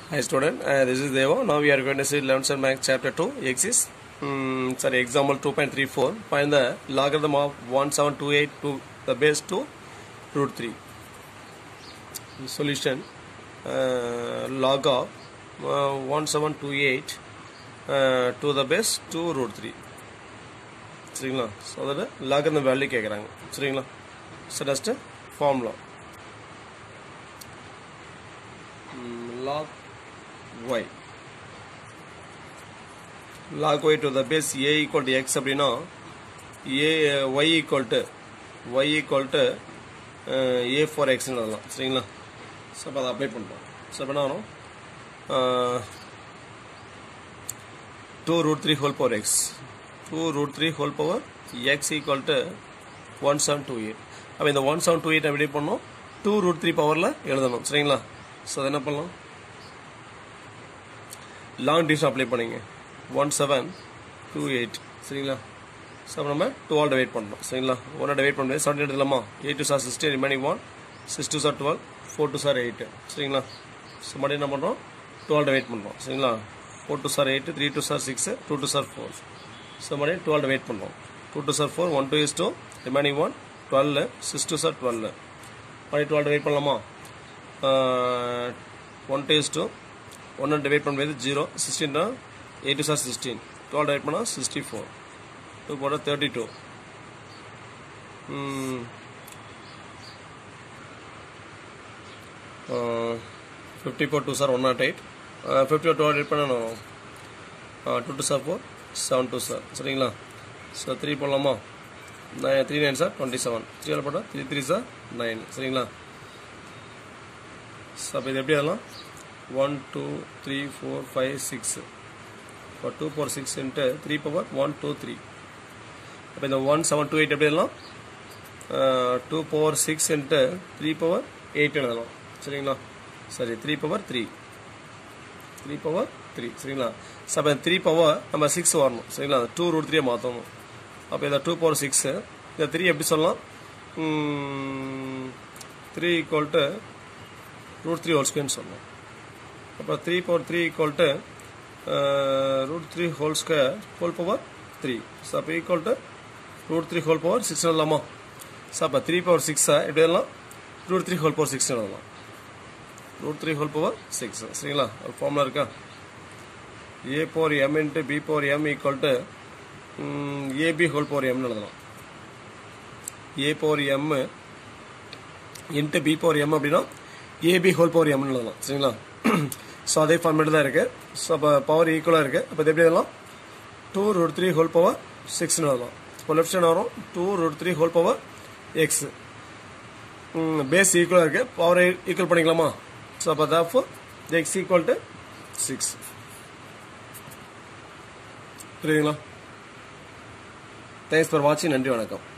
Hi student, uh, this is Deva. Now we are going to see 11th and Max chapter 2, exist. Um, sorry, example 2.34. Find the logarithm of 1728 to the base 2 root 3. Solution uh, log of uh, 1728 uh, to the base 2 root 3. சரிங்களா so அதில் logarithm value கேட்குறாங்க சரிங்களா so next formula log y log y to the base a equal to x அப்படின்னா a y equal to y equal to uh, a for x ன்னு எழுதலாம் சரிங்களா so அப்போ அதை அப்ளை பண்ணுறோம் ஸோ அப்போ என்ன வரும் two root three whole power x two root three whole power x equal to one seven two eight அப்போ இந்த ஒன் செவன் டூ எயிட் எப்படி பண்ணோம் டூ ரூட் த்ரீ பவரில் எழுதணும் சரிங்களா ஸோ அதை என்ன பண்ணலாம் லாங் டிவிஷன் அப்ளை பண்ணிங்க ஒன் செவன் டூ எயிட் சரிங்களா ஸோ அப்போ நம்ம டூ ஆல் டிவைட் பண்ணணும் சரிங்களா ஒன் டிவைட் பண்ண செவன்டி எடுத்துலாமா eight twos are sixty remaining one six twos are twelve four twos are eight சரிங்களா ஸோ மறுபடியும் என்ன பண்ணுறோம் டூ ஆல் டிவைட் பண்ணுறோம் சரிங்களா four twos are eight three twos are six two twos are four so மறுபடியும் twelve divide பண்ணுறோம் two twos are four one two is two remaining one twelve six twos are twelve மறுபடியும் twelve divide பண்ணலாமா one two is two ஒன்று divide பண்ணுறது zero sixteen eight twos are sixteen twelve divide பண்ணால் sixty four two போட்டால் thirty two fifty four twos are one not eight fifty four two eight பண்ணணும் two twos are four seven twos are சரிங்களா so three போடலாமா nine three nines are twenty seven three போட்டால் three three are nine சரிங்களா so அப்போ இது எப்படி அதெல்லாம் one two three four five six இப்போ two four six into three power one two three அப்போ இந்த ஒன் செவன் டூ எயிட் எப்படி எழுதலாம் two power six into three power eight எழுதலாம் சரிங்களா சரி three power three three power three சரிங்களா so அப்போ த்ரீ பவர் நம்ம சிக்ஸ் வரணும் சரிங்களா டூ ரூட் த்ரீயை மாற்றணும் அப்போ இதை டூ பவர் சிக்ஸு இந்த த்ரீ எப்படி சொல்லலாம் three equal to root three whole ஸ்கொயர்னு சொல்லணும் அப்போ three power three equal to root three whole square whole power three so அப்போ equal to root three whole power six எழுதலாமா ஸோ அப்போ three power சிக்ஸை எப்படி எழுதலாம் root three whole power six எழுதலாம் root three whole power six சரிங்களா ஒரு formula இருக்கா A power M into B power M equal to AB whole power எம்னு எழுதலாம் A power M into B power M அப்படின்னா ஏபி ஹோல் பவர் எம்னு எழுதலாம் சரிங்களா ஸோ அதே ஃபார்மேட் தான் இருக்குது ஸோ அப்போ பவர் ஈக்குவலாக இருக்குது அப்போ இது எப்படி எழுதலாம் two root three whole power சிக்ஸ்னு எழுதலாம் இப்போ லெஃப்ட் சைடு வரும் two root three whole power x base ஈக்குவலாக இருக்குது பவர் ஈக்குவல் பண்ணிக்கலாமா ஸோ அப்போ தான் எக்ஸ் ஈக்குவல் டு சிக்ஸ் புரியுதுங்களா தேங்க்ஸ் ஃபார் வாட்சிங் நன்றி வணக்கம்